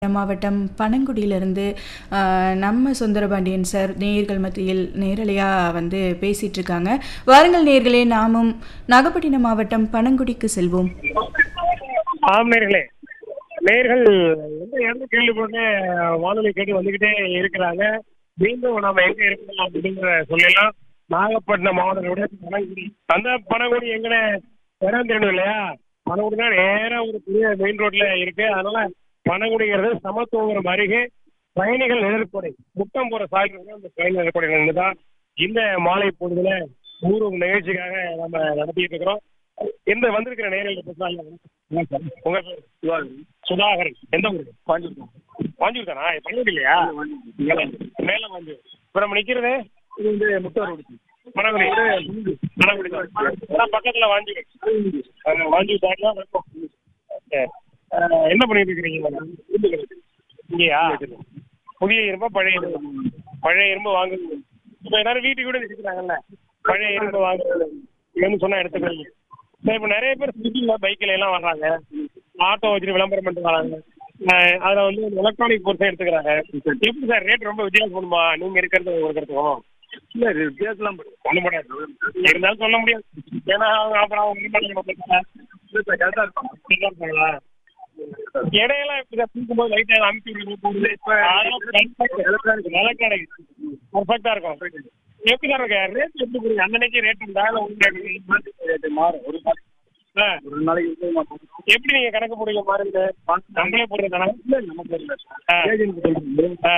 மாவட்டம் பனங்குடியிலிருந்து ஆஹ், நம்ம சுந்தரபாண்டியன் சார் நேயர்கள் மத்தியில் நேரலையாக வந்து பேசிட்டு இருக்காங்க வாருங்கள் நேயர்களே நாமும் நாகப்பட்டினம் மாவட்டம் பனங்குடிக்கு செல்வோம் ஆம் நேர்களே நேர்கள் எந்த இடத்துல கேள்விப்பட்டு வானொலி கேட்டு வந்துகிட்டே இருக்கிறாங்க மீண்டும் நாம எங்க இருக்கிறோம் அப்படிங்கிற சொல்லலாம் நாகப்பட்டினம் மாவட்டத்தோட பனங்குடி அந்த பனங்குடி எங்கன இடம் தெரியணும் இல்லையா பனங்குடி தான் நேரா ஒரு பெரிய மெயின் ரோட்ல இருக்கு அதனால பனங்குடிங்கிறது சமத்துவங்கிற அருகே பயணிகள் நிழற்கொடை முட்டம் போற சாலைகள் அந்த பயணி நிழற்கொடைகள் தான் இந்த மாலை பொழுதுல ஊர் நிகழ்ச்சிக்காக நம்ம நடத்திட்டு இருக்கிறோம் இந்த வந்திருக்கிற நேரில் பேசலாம் உங்க பேர் சுதாகரன் எந்த ஊரு பாஞ்சூர் பாஞ்சூர் தானா பன்னெண்டு இல்லையா மேல பாஞ்சூர் இப்ப நம்ம நிக்கிறது இது வந்து முட்டார் மணக்குடி மணக்குடி தான் பக்கத்துல வாஞ்சூர் அஹ் வாஞ்சூர் தாண்டினா இருக்கும் சரி. அஹ் என்ன பண்ணிட்டு இருக்கிறீங்க இங்கேயா புதிய இரும்பா பழைய இரும்பா பழைய இரும்பு வாங்குறது இப்ப எல்லாரும் வீட்டுக்கு கூட வச்சுக்கிறாங்கல்ல பழைய இரும்பு வாங்குறது வேணும்னு சொன்னா எடுத்துக்கிறீங்க சரி இப்ப நிறைய பேர் ஸ்விக்கில பைக்ல எல்லாம் வர்றாங்க ஆட்டோ வச்சுட்டு விளம்பரம் பண்ணிட்டு வராங்க அஹ் அதுல வந்து எலக்ட்ரானிக் பொருட்கள் எடுத்துக்கிறாங்க எப்படி சார் ரேட் ரொம்ப வித்தியாசப்படுமா நீங்க இருக்கிறது இருக்கிறதுக்கும் இல்ல வித்தியாசம் ஒண்ணும் பண்ணாது இருந்தாலும் சொல்ல முடியாது ஏன்னா அவங்க அப்புறம் அவங்க கரெக்டா இருப்பாங்களா இடையெல்லாம் இப்படி தூக்கும்போது லைட்டா அமுக்கி விடுறது போடுது இப்ப எலக்ட்ரானிக் பர்ஃபெக்டா இருக்கும் எப்படி சார் இருக்கு ரேட் எப்படி கொடுங்க அன்னன்னைக்கு ரேட் இருந்தா இல்ல உங்களுக்கு மாறும் ஒரு ஆ. ஒரு நாளைக்கு எப்படி நீங்க கணக்கு போடுங்க மாறுங்க நம்மளே போடுறதானா ஆ. ஆ.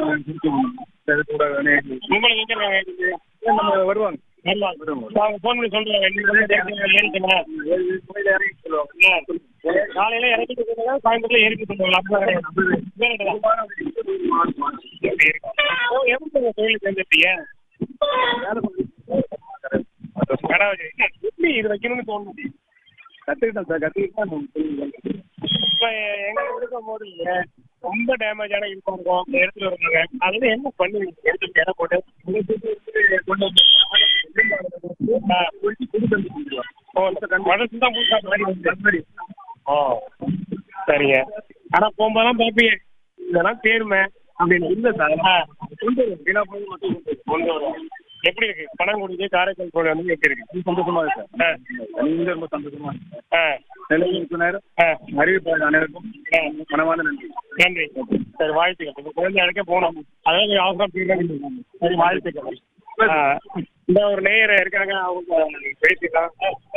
உங்களுக்கு எங்க இருக்காங்க நம்ம வருவாங்க அவங்க ஃபோன் பண்ணி சொல்றாங்க ஏறிக்கணும் காலையில இறக்கிட்டு சொல்லுங்க சாயந்தரத்துல ஏறிட்டு சொல்லுவாங்க அப்பதான் எப்படி நீங்க தொழில் சேர்ந்துட்டீங்க கடை வச்சு எப்படி இது வைக்கணும்னு தோணுது கத்துக்கிட்டேன் சார் கத்துக்கிட்டா இப்ப எங்க இருக்கும் போது ரொம்ப டேமேஜ் ஆன இருக்கும் இருக்கும் எடுத்துட்டு வருவாங்க அது வந்து என்ன பண்ணுவீங்க எடுத்துட்டு இடம் போட்டு கொண்டு வந்து ஆ. புது தம்பி கொடுத்துருவாங்க ஓ மனசு தான் புதுசா மாதிரி ஓ சரிங்க ஆனா போகும்போதெல்லாம் பார்ப்பீங்க இதெல்லாம் தேருமே அப்படின்னு இல்ல சார் ஆ. கொண்டு வருவோம் வீணா போய் மட்டும் கொண்டு வருவோம். கொண்டு வருவோம் எப்படி இருக்கு பணம் கொடுத்து காரைக்கால் கோழி வந்து எப்படி இருக்கு சந்தோஷமா இருக்கு ஆ. சார் நீங்க ரொம்ப சந்தோஷமா இருக்கு ஆ நிலைமைக்கு நேரம் ஆ அறிவிப்பாளர் அனைவருக்கும் ஆ. மனமான நன்றி நன்றி சரி வாழ்த்துக்கள் உங்க குழந்தை அழைக்க போகணும் அதான் நீங்க அவசரம் தீர்க்க சரி வாழ்த்துக்கள் ஆ, இந்த ஒரு நேயர் இருக்காங்க அவங்க பேசிக்கலாம்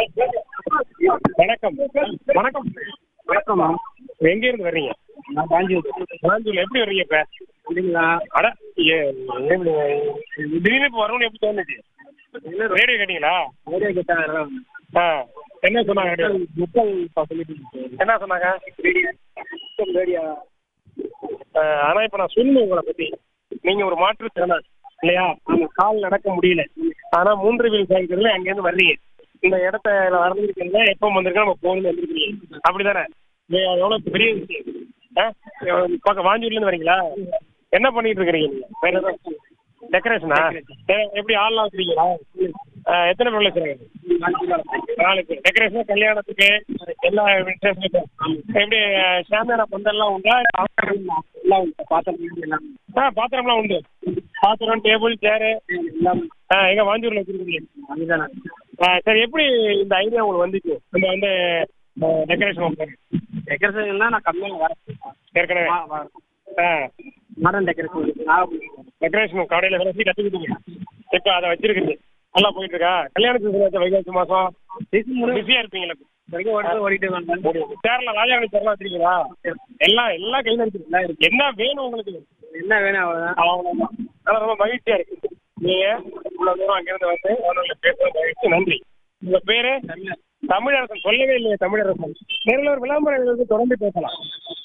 வணக்கம் வணக்கம் வணக்கம் எங்க இருந்து வர்றீங்க நான் காஞ்சி காஞ்சிபுரம் எப்படி வர்றீங்க இப்ப இல்லைங்களா அட ஏ, ஏ, திடீர்னு இப்ப வரணும்னு எப்படி தோணுச்சு ரேடியோ கேட்டீங்களா நிறைய கேட்டாங்க ஆ என்ன சொன்னாங்க radio? முப்பது சொல்லிட்டு என்ன சொன்னாங்க ரேடியா ஆ, ஆனா இப்ப நான் சொல்லணும் உங்களை பத்தி நீங்க ஒரு மாற்றுத்திறனாளி இல்லையா அந்த கால் நடக்க முடியல ஆனா மூன்று வீல் சைக்கிள்ல அங்க இருந்து வர்றீங்க இந்த இடத்த வரைஞ்சிருக்கீங்க எப்போ வந்திருக்கா நம்ம போகணும்னு வந்திருக்கீங்க அப்படிதானே இது எவ்வளவு பெரிய விஷயம் ஆ? பக்கம் வாஞ்சூர்ல இருந்து வரீங்களா என்ன பண்ணிட்டு இருக்கிறீங்க நீங்க வேற ஏதாவது டெக்கரேஷனா எப்படி ஆள்லாம் வச்சிருக்கீங்களா ஆ, எத்தனை பேர் வச்சிருக்கீங்க நாலு பேர் டெக்கரேஷன் கல்யாணத்துக்கு எல்லா விசேஷத்துக்கும் எப்படி சாமியானா பந்தல்லாம் உண்டா எல்லாம் உண்டு. பாத்திரம் எல்லாம் ஆ பாத்திரம்லாம் உண்டு பாத்திரம் டேபிள் சேரு எல்லாம் ஆ எங்க வாஞ்சூர்ல வச்சிருக்கீங்க அங்கதானே ஆ சரி எப்படி இந்த ஐடியா உங்களுக்கு வந்துச்சு நம்ம வந்து டெக்கரேஷன் பண்ணுறது டெக்கரேஷன் நான் கம்மியாக வரேன் ஏற்கனவே ஆ மாடர்ன் டெக்கரேஷன் டெக்கரேஷன் கடையில் வேலை செய்ய கற்றுக்கிட்டீங்க இப்போ அதை வச்சிருக்குது நல்லா போயிட்டு இருக்கா கல்யாண சீசன் வைகாசி மாதம் பிஸியாக இருப்பீங்களா ஓடிட்டு வந்தேன் சேர்ல ராஜாவணி சேர்லாம் வச்சிருக்கீங்களா எல்லாம் எல்லாம் கையில் இருக்கு என்ன வேணும் உங்களுக்கு என்ன வேணும் அவ்வளோதான் அவ்வளவுதான். அதனால ரொம்ப மகிழ்ச்சியா இருக்கு நீங்க இவ்வளவு தூரம் அங்கிருந்து வந்து அவனோட பேசுறது மகிழ்ச்சி நன்றி உங்க பேரு தமிழரசன் சொல்லவே இல்லையே தமிழரசன் நேரில் ஒரு விளம்பரம் எழுதுறது தொடர்ந்து பேசலாம்